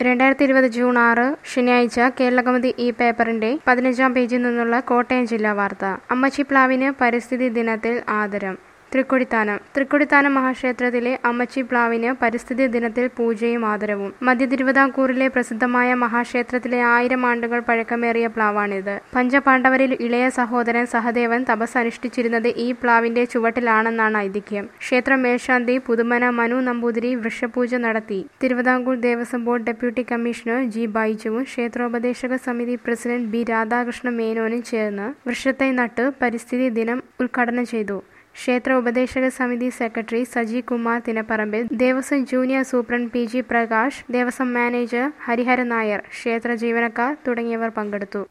രണ്ടായിരത്തി ഇരുപത് ജൂൺ ആറ് ശനിയാഴ്ച കേരളകൗമുദി ഈ പേപ്പറിന്റെ പതിനഞ്ചാം പേജിൽ നിന്നുള്ള കോട്ടയം ജില്ലാ വാർത്ത അമ്മച്ചി പ്ലാവിന് പരിസ്ഥിതി ദിനത്തിൽ ആദരം തൃക്കൊടിത്താനം തൃക്കൊടിത്താനം മഹാക്ഷേത്രത്തിലെ അമ്മച്ചി പ്ലാവിന് പരിസ്ഥിതി ദിനത്തിൽ പൂജയും ആദരവും മധ്യ തിരുവിതാംകൂറിലെ പ്രസിദ്ധമായ മഹാക്ഷേത്രത്തിലെ ആയിരം ആണ്ടുകൾ പഴക്കമേറിയ പ്ലാവാണിത് പഞ്ചപാണ്ഡവരിൽ ഇളയ സഹോദരൻ സഹദേവൻ തപസ് അനുഷ്ഠിച്ചിരുന്നത് ഈ പ്ലാവിന്റെ ചുവട്ടിലാണെന്നാണ് ഐതിഹ്യം ക്ഷേത്രം മേൽശാന്തി പുതുമന മനു നമ്പൂതിരി വൃക്ഷപൂജ നടത്തി Thiruvithamkoor Devaswom board deputy commissioner G ബൈജുവും ക്ഷേത്രോപദേശക സമിതി പ്രസിഡന്റ് ബി രാധാകൃഷ്ണ മേനോനും ചേർന്ന് വൃക്ഷത്തൈ നട്ട് പരിസ്ഥിതി ദിനം ഉദ്ഘാടനം ചെയ്തു ക്ഷേത്ര ഉപദേശക സമിതി secretary Saji Kumar Thinapparambil Devaswom junior superintendent P G Prakash Devaswom manager Hariharan Nair ക്ഷേത്ര ജീവനക്കാർ തുടങ്ങിയവർ പങ്കെടുത്തു